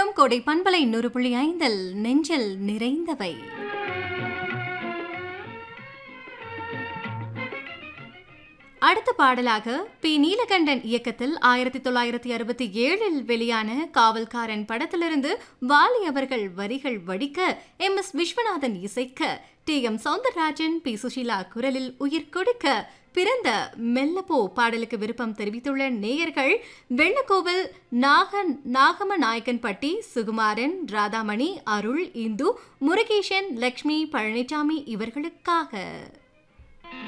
வரும் கோடை பண்பலை நூறு புள்ளி ஐந்தில் நெஞ்சில் நிறைந்தவை அடுத்த பாடலாக பி நீலகண்டன் இயக்கத்தில் ஆயிரத்தி தொள்ளாயிரத்தி அறுபத்தி ஏழில் வெளியான காவல்காரன் படத்திலிருந்து வாலி அவர்கள் வரிகள் வடிக்க எம் எஸ் விஸ்வநாதன் இசைக்க T M Soundararajan P Susheela குரலில் உயிர் கொடுக்க பிறந்த மெல்லப்போ பாடலுக்கு விருப்பம் தெரிவித்துள்ள நேயர்கள் வெள்ளக்கோவில் நாக நாகம நாயக்கன்பட்டி சுகுமாரன் ராதாமணி அருள் இந்து முருகேசன் லக்ஷ்மி பழனிசாமி இவர்களுக்காக